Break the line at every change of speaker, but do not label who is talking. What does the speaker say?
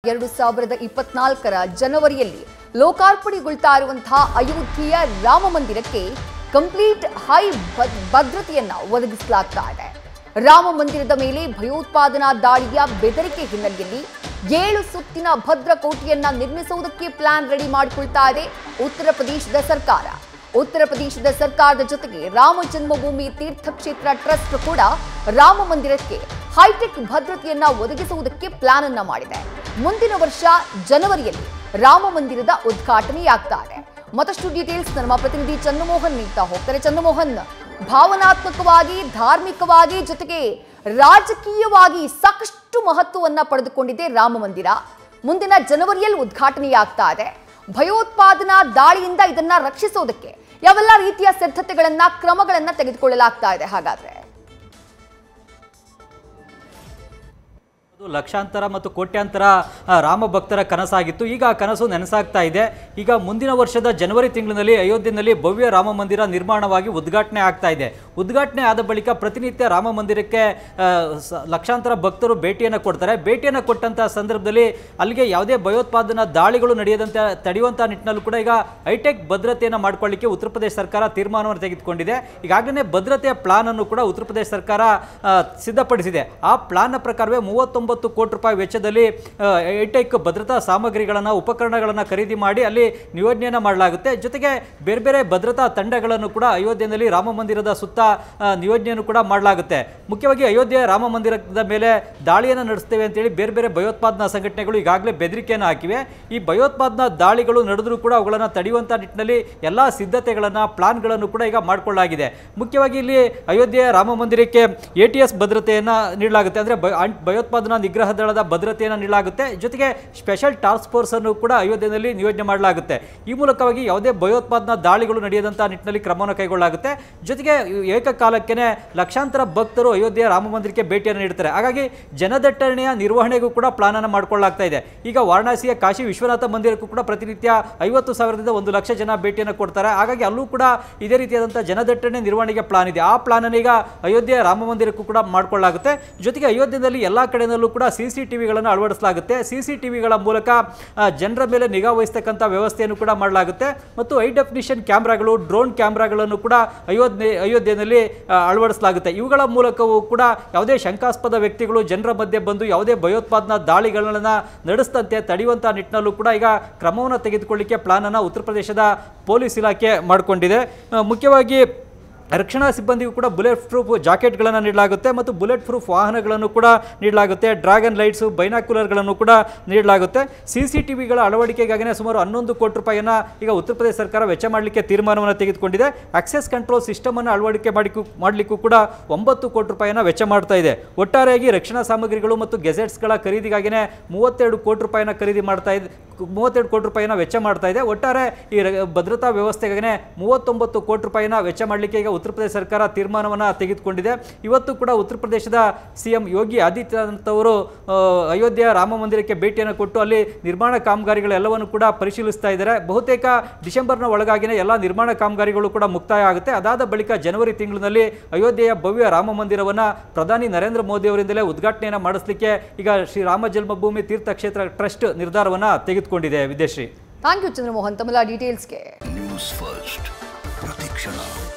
ಎರಡು ಸಾವಿರದ ಇಪ್ಪತ್ನಾಲ್ಕರ ಜನವರಿಯಲ್ಲಿ ಲೋಕಾರ್ಪಣೆಗೊಳ್ತಾ ಇರುವಂತಹ ಅಯೋಧ್ಯೆಯ ರಾಮ ಮಂದಿರಕ್ಕೆ ಕಂಪ್ಲೀಟ್ ಹೈ ಭದ್- ಭದ್ರತೆಯನ್ನ ಒದಗಿಸಲಾಗ್ತಾ ಇದೆ ರಾಮ ಮಂದಿರದ ಮೇಲೆ ಭಯೋತ್ಪಾದನಾ ದಾಳಿಯ ಬೆದರಿಕೆ ಹಿನ್ನೆಲೆಯಲ್ಲಿ ಏಳು ಸುತ್ತಿನ ಭದ್ರಕೋಟೆಯನ್ನ ನಿರ್ಮಿಸುವುದಕ್ಕೆ ಪ್ಲಾನ್ ರೆಡಿ ಮಾಡಿಕೊಳ್ತಾ ಇದೆ ಉತ್ತರ ಪ್ರದೇಶದ ಸರ್ಕಾರ ಉತ್ತರ ಪ್ರದೇಶದ ಸರ್ಕಾರದ ಜೊತೆಗೆ ರಾಮ ಜನ್ಮಭೂಮಿ ತೀರ್ಥಕ್ಷೇತ್ರ ಟ್ರಸ್ಟ್ ಕೂಡ ರಾಮ ಮಂದಿರಕ್ಕೆ ಹೈಟೆಕ್ ಭದ್ರತೆಯನ್ನ ಒದಗಿಸುವುದಕ್ಕೆ ಪ್ಲಾನ್ ಅನ್ನ ಮಾಡಿದೆ ಮುಂದಿನ ವರ್ಷ ಜನವರಿಯಲ್ಲಿ ರಾಮ ಮಂದಿರದ ಉದ್ಘಾಟನೆಯಾಗ್ತಾ ಇದೆ ಮತ್ತಷ್ಟು ಡೀಟೇಲ್ಸ್ ನಮ್ಮ ಪ್ರತಿನಿಧಿ ಚಂದ್ರಮೋಹನ್ ನೀಡ್ತಾ ಹೋಗ್ತಾರೆ ಚಂದ್ರಮೋಹನ್ ಭಾವನಾತ್ಮಕವಾಗಿ ಧಾರ್ಮಿಕವಾಗಿ ಜೊತೆಗೆ ರಾಜಕೀಯವಾಗಿ ಸಾಕಷ್ಟು ಮಹತ್ವವನ್ನ ಪಡೆದುಕೊಂಡಿದೆ ರಾಮ ಮಂದಿರ ಮುಂದಿನ ಜನವರಿಯಲ್ಲಿ ಉದ್ಘಾಟನೆಯಾಗ್ತಾ ಇದೆ ಭಯೋತ್ಪಾದನಾ ದಾಳಿಯಿಂದ ಇದನ್ನ ರಕ್ಷಿಸೋದಕ್ಕೆ ಯಾವೆಲ್ಲ ರೀತಿಯ ಸಿದ್ಧತೆಗಳನ್ನ ಕ್ರಮಗಳನ್ನ ತೆಗೆದುಕೊಳ್ಳಲಾಗ್ತಾ ಇದೆ ಹಾಗಾದ್ರೆ
ಅದು ಲಕ್ಷಾಂತರ ಮತ್ತು ಕೋಟ್ಯಾಂತರ ಆ, ರಾಮ ಭಕ್ತರ ಕನಸಾಗಿತ್ತು ಈಗ ಆ ಕನಸು ನೆನಸಾಗ್ತಾ ಇದೆ ಈಗ ಮುಂದಿನ ವರ್ಷದ ಜನವರಿ ತಿಂಗಳಿನಲ್ಲಿ ಅಯೋಧ್ಯೆಯಲ್ಲಿ ಭವ್ಯ ರಾಮ ಮಂದಿರ ನಿರ್ಮಾಣವಾಗಿ ಉದ್ಘಾಟನೆ ಆಗ್ತಾ ಇದೆ ಉದ್ಘಾಟನೆ ಆದ ಬಳಿಕ ಪ್ರತಿನಿತ್ಯ ರಾಮ ಮಂದಿರಕ್ಕೆ ಆ, ಸ- ಲಕ್ಷಾಂತರ ಭಕ್ತರು ಭೇಟಿಯನ್ನು ಕೊಡ್ತಾರೆ ಭೇಟಿಯನ್ನು ಕೊಟ್ಟಂತಹ ಸಂದರ್ಭದಲ್ಲಿ ಅಲ್ಲಿಗೆ ಯಾವುದೇ ಭಯೋತ್ಪಾದನಾ ದಾಳಿಗಳು ನಡೆಯದಂತೆ ತಡೆಯುವಂಥ ನಿಟ್ಟಿನಲ್ಲೂ ಕೂಡ ಈಗ ಹೈಟೆಕ್ ಭದ್ರತೆಯನ್ನು ಮಾಡ್ಕೊಳ್ಳಿಕ್ಕೆ ಉತ್ತರ ಪ್ರದೇಶ ಸರ್ಕಾರ ತೀರ್ಮಾನವನ್ನು ತೆಗೆದುಕೊಂಡಿದೆ ಈಗಾಗಲೇ ಭದ್ರತೆಯ ಪ್ಲಾನ್ ಅನ್ನು ಕೂಡ ಉತ್ತರ ಪ್ರದೇಶ ಸರ್ಕಾರ ಆ, ಸಿದ್ಧಪಡಿಸಿದೆ ಆ ಪ್ಲಾನ್ನ ಪ್ರಕಾರವೇ ಮೂವತ್ತೊಂಬತ್ತು ಕೋಟಿ ರೂಪಾಯಿ ವೆಚ್ಚದಲ್ಲಿ ಹೈಟೆಕ್ ಭದ್ರತಾ ಸಾಮಗ್ರಿಗಳನ್ನು ಉಪಕರಣಗಳನ್ನು ಖರೀದಿ ಮಾಡಿ ಅಲ್ಲಿ ನಿಯೋಜನೆಯನ್ನು ಮಾಡಲಾಗುತ್ತೆ ಜೊತೆಗೆ ಬೇರೆ ಬೇರೆ ಭದ್ರತಾ ತಂಡಗಳನ್ನು ಕೂಡ ಅಯೋಧ್ಯೆಯಲ್ಲಿ ರಾಮ ಮಂದಿರದ ಸುತ್ತ ಆ, ನಿಯೋಜನೆಯನ್ನು ಕೂಡ ಮಾಡಲಾಗುತ್ತೆ ಮುಖ್ಯವಾಗಿ ಅಯೋಧ್ಯೆ ರಾಮ ಮಂದಿರದ ಮೇಲೆ ದಾಳಿಯನ್ನು ನಡೆಸ್ತೇವೆ ಅಂತೇಳಿ ಬೇರೆ ಬೇರೆ ಭಯೋತ್ಪಾದನಾ ಸಂಘಟನೆಗಳು ಈಗಾಗಲೇ ಬೆದರಿಕೆಯನ್ನು ಹಾಕಿವೆ ಈ ಭಯೋತ್ಪಾದನಾ ದಾಳಿಗಳು ನಡೆದರೂ ಕೂಡ ಅವುಗಳನ್ನು ತಡೆಯುವಂಥ ನಿಟ್ಟಿನಲ್ಲಿ ಎಲ್ಲ ಸಿದ್ಧತೆಗಳನ್ನು ಪ್ಲಾನ್ಗಳನ್ನು ಕೂಡ ಈಗ ಮಾಡಿಕೊಳ್ಳಲಾಗಿದೆ ಮುಖ್ಯವಾಗಿ ಇಲ್ಲಿ ಅಯೋಧ್ಯೆಯ ರಾಮ ಮಂದಿರಕ್ಕೆ ಎ ಟಿ ಎಸ್ ಭದ್ರತೆಯನ್ನು ನೀಡಲಾಗುತ್ತೆ ಅಂದರೆ ಭಯೋತ್ಪಾದನಾ ನಿಗ್ರಹ ದಳದ ಭದ್ರತೆಯನ್ನು ನೀಡಲಾಗುತ್ತೆ ಜೊತೆಗೆ ಸ್ಪೆಷಲ್ ಟಾಸ್ಕ್ ಫೋರ್ಸ್ ಅನ್ನು ಕೂಡ ಅಯೋಧ್ಯೆಯಲ್ಲಿ ನಿಯೋಜನೆ ಮಾಡಲಾಗುತ್ತೆ ಈ ಮೂಲಕವಾಗಿ ಯಾವುದೇ ಭಯೋತ್ಪಾದನಾ ದಾಳಿಗಳು ನಡೆಯದಂಥ ನಿಟ್ಟಿನಲ್ಲಿ ಕ್ರಮವನ್ನು ಕೈಗೊಳ್ಳಲಾಗುತ್ತೆ ಜೊತೆಗೆ ಏಕಕಾಲಕ್ಕೆ ಲಕ್ಷಾಂತರ ಭಕ್ತರು ಅಯೋಧ್ಯೆಯ ರಾಮ ಮಂದಿರಕ್ಕೆ ಭೇಟಿಯನ್ನು ನೀಡ್ತಾರೆ ಹಾಗಾಗಿ ಜನದಟ್ಟಣೆಯ ನಿರ್ವಹಣೆಗೂ ಕೂಡ ಪ್ಲಾನ್ ಅನ್ನು ಮಾಡಿಕೊಳ್ಳಲಾಗ್ತಾ ಇದೆ ಈಗ ವಾರಣಾಸಿಯ ಕಾಶಿ ವಿಶ್ವನಾಥ ಮಂದಿರಕ್ಕೂ ಕೂಡ ಪ್ರತಿನಿತ್ಯ ಐವತ್ತು ಸಾವಿರದಿಂದ ಒಂದು ಲಕ್ಷ ಜನ ಭೇಟಿಯನ್ನು ಕೊಡ್ತಾರೆ ಹಾಗಾಗಿ ಅಲ್ಲೂ ಕೂಡ ಇದೇ ರೀತಿಯಾದಂಥ ಜನದಟ್ಟಣೆ ನಿರ್ವಹಣೆಗೆ ಪ್ಲಾನ್ ಇದೆ ಆ ಪ್ಲಾನ್ ಅನ್ನು ಈಗ ಅಯೋಧ್ಯೆಯ ರಾಮ ಮಂದಿರಕ್ಕೂ ಕೂಡ ಮಾಡಿಕೊಳ್ಳಲಾಗುತ್ತೆ ಜೊತೆಗೆ ಅಯೋಧ್ಯೆಯಲ್ಲಿ ಎಲ್ಲ ಕಡೆಯಲ್ಲೂ ಕೂಡ ಸಿ ಸಿ ಟಿವಿಗಳನ್ನು ಅಳವಡಿಸಲಾಗುತ್ತೆ ಸಿ ಸಿ ಟಿವಿಗಳ ಮೂಲಕ ಆ, ಜನರ ಮೇಲೆ ನಿಗಾ ವಹಿಸ್ತಕ್ಕಂಥ ವ್ಯವಸ್ಥೆಯನ್ನು ಕೂಡ ಮಾಡಲಾಗುತ್ತೆ ಮತ್ತು ಹೈ ಡೆಫಿನಿಷನ್ ಕ್ಯಾಮ್ರಾಗಳು ಡ್ರೋನ್ ಕ್ಯಾಮ್ರಾಗಳನ್ನು ಕೂಡ ಅಯೋಧ್ಯೆ ಅಯೋಧ್ಯೆಯಲ್ಲಿ ಆ, ಅಳವಡಿಸಲಾಗುತ್ತೆ ಇವುಗಳ ಮೂಲಕವೂ ಕೂಡ ಯಾವುದೇ ಶಂಕಾಸ್ಪದ ವ್ಯಕ್ತಿಗಳು ಜನರ ಮಧ್ಯೆ ಬಂದು ಯಾವುದೇ ಭಯೋತ್ಪಾದನಾ ದಾಳಿಗಳನ್ನು ನಡೆಸದಂತೆ ತಡೆಯುವಂಥ ನಿಟ್ಟಿನಲ್ಲೂ ಕೂಡ ಈಗ ಕ್ರಮವನ್ನು ತೆಗೆದುಕೊಳ್ಳಿಕ್ಕೆ ಪ್ಲಾನನ್ನು ಉತ್ತರ ಪ್ರದೇಶದ ಪೊಲೀಸ್ ಇಲಾಖೆ ಮಾಡಿಕೊಂಡಿದೆ ಆ, ಮುಖ್ಯವಾಗಿ ರಕ್ಷಣಾ ಸಿಬ್ಬಂದಿಗೂ ಕೂಡ ಬುಲೆಟ್ ಪ್ರೂಫ್ ಜಾಕೆಟ್ಗಳನ್ನು ನೀಡಲಾಗುತ್ತೆ ಮತ್ತು ಬುಲೆಟ್ ಪ್ರೂಫ್ ವಾಹನಗಳನ್ನು ಕೂಡ ನೀಡಲಾಗುತ್ತೆ ಡ್ರ್ಯಾಗನ್ ಲೈಟ್ಸು ಬೈನಾಕ್ಯುಲರ್ಗಳನ್ನು ಕೂಡ ನೀಡಲಾಗುತ್ತೆ ಸಿ ಸಿ ಟಿ ವಿಗಳ ಅಳವಡಿಕೆಗಾಗಿನೇ ಸುಮಾರು ಹನ್ನೊಂದು ಕೋಟಿ ರೂಪಾಯಿಯನ್ನು ಈಗ ಉತ್ತರ ಪ್ರದೇಶ ಸರ್ಕಾರ ವೆಚ್ಚ ಮಾಡಲಿಕ್ಕೆ ತೀರ್ಮಾನವನ್ನು ತೆಗೆದುಕೊಂಡಿದೆ ಆಕ್ಸೆಸ್ ಕಂಟ್ರೋಲ್ ಸಿಸ್ಟಮನ್ನು ಅಳವಡಿಕೆ ಮಾಡಿಕ್ಕೂ ಮಾಡಲಿಕ್ಕೂ ಕೂಡ ಒಂಬತ್ತು ಕೋಟಿ ರೂಪಾಯಿಯನ್ನು ವೆಚ್ಚ ಮಾಡ್ತಾ ಇದೆ ಒಟ್ಟಾರೆಯಾಗಿ ರಕ್ಷಣಾ ಸಾಮಗ್ರಿಗಳು ಮತ್ತು ಗೆಜೆಟ್ಸ್ಗಳ ಖರೀದಿಗಾಗಿನೇ ಮೂವತ್ತೆರಡು ಕೋಟಿ ರೂಪಾಯಿನ ಖರೀದಿ ಮಾಡ್ತಾ ಇದೆ ಮೂವತ್ತೆರಡು ಕೋಟಿ ರೂಪಾಯಿನ ವೆಚ್ಚ ಮಾಡ್ತಾ ಇದೆ ಒಟ್ಟಾರೆ ಈ ರ- ಭದ್ರತಾ ವ್ಯವಸ್ಥೆಗಾಗಿನೇ ಮೂವತ್ತೊಂಬತ್ತು ಕೋಟಿ ರೂಪಾಯಿನ ವೆಚ್ಚ ಮಾಡಲಿಕ್ಕೆ ಈಗ ಉತ್ತರ ಪ್ರದೇಶ ಸರ್ಕಾರ ತೀರ್ಮಾನವನ್ನು ತೆಗೆದುಕೊಂಡಿದೆ ಇವತ್ತು ಕೂಡ ಉತ್ತರ ಪ್ರದೇಶದ ಸಿ ಎಂ ಯೋಗಿ ಆದಿತ್ಯನಾಥ್ ಅವರು ಆ, ಅಯೋಧ್ಯೆಯ ರಾಮ ಮಂದಿರಕ್ಕೆ ಭೇಟಿಯನ್ನು ಕೊಟ್ಟು ಅಲ್ಲಿ ನಿರ್ಮಾಣ ಕಾಮಗಾರಿಗಳೆಲ್ಲವನ್ನು ಕೂಡ ಪರಿಶೀಲಿಸ್ತಾ ಇದ್ದಾರೆ ಬಹುತೇಕ ಡಿಸೆಂಬರ್ನ ಒಳಗಾಗಿನೇ ಎಲ್ಲ ನಿರ್ಮಾಣ ಕಾಮಗಾರಿಗಳು ಕೂಡ ಮುಕ್ತಾಯ ಆಗುತ್ತೆ ಅದಾದ ಬಳಿಕ ಜನವರಿ ತಿಂಗಳಿನಲ್ಲಿ ಅಯೋಧ್ಯೆಯ ಭವ್ಯ ರಾಮ ಮಂದಿರವನ್ನು ಪ್ರಧಾನಿ ನರೇಂದ್ರ ಮೋದಿ ಅವರಿಂದಲೇ ಉದ್ಘಾಟನೆಯನ್ನು ಮಾಡಿಸಲಿಕ್ಕೆ ಈಗ ಶ್ರೀ ರಾಮ ಜನ್ಮಭೂಮಿ ತೀರ್ಥಕ್ಷೇತ್ರ ಟ್ರಸ್ಟ್ ನಿರ್ಧಾರವನ್ನು ತೆಗೆದುಕೊಂಡಿದೆ ವಿದ್ಯಾಶ್ರೀ
ಥ್ಯಾಂಕ್ ಯು ಚಂದ್ರಮೋಹನ್ ತಮ್ಮೆಲ್ಲ ಡೀಟೇಲ್ಸ್ಗೆ
ನ್ಯೂಸ್ ಫಸ್ಟ್ ಪ್ರತಿಕ್ಷಣ